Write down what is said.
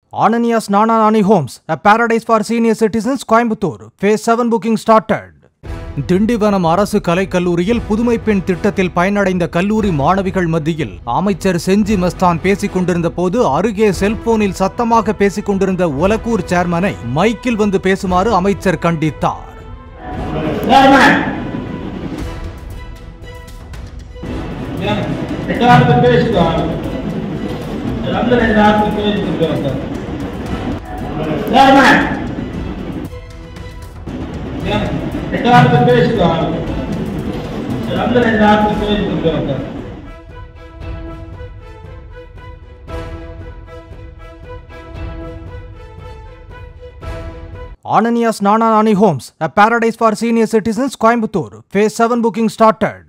Ananias Nananani Homes, a paradise for senior citizens, Coimbatore. Phase 7 booking started. Tindivanam அரசு கலைக்கல்லூரியில் புதுமை பெண் திட்டத்தில் பயனடைந்த கல்லூரி மாணவிகள் மத்தியில் அமைச்சர் செஞ்சி மஸ்தான் பேசிக் கொண்டிருந்த போது அருகே செல்போனில் சத்தமாக பேசிக் கொண்டிருந்த ஒலக்கூர் சேர்மனை மைக்கில் வந்து பேசுமாறு அமைச்சர் கண்டித்தார் ரெண்டு வாரத்தை பேசிக்கோம் வந்து ரெண்டு வாரத்தை பேசிக்கிட்டு சார் ரெண்டு வாரத்தை பேசிக்கோம் வந்து ரெண்டு வாரத்தை பேசிக்கிட்டு sir Ananias Nananani Homes, a paradise for senior citizens, Coimbatore. Phase 7 booking started.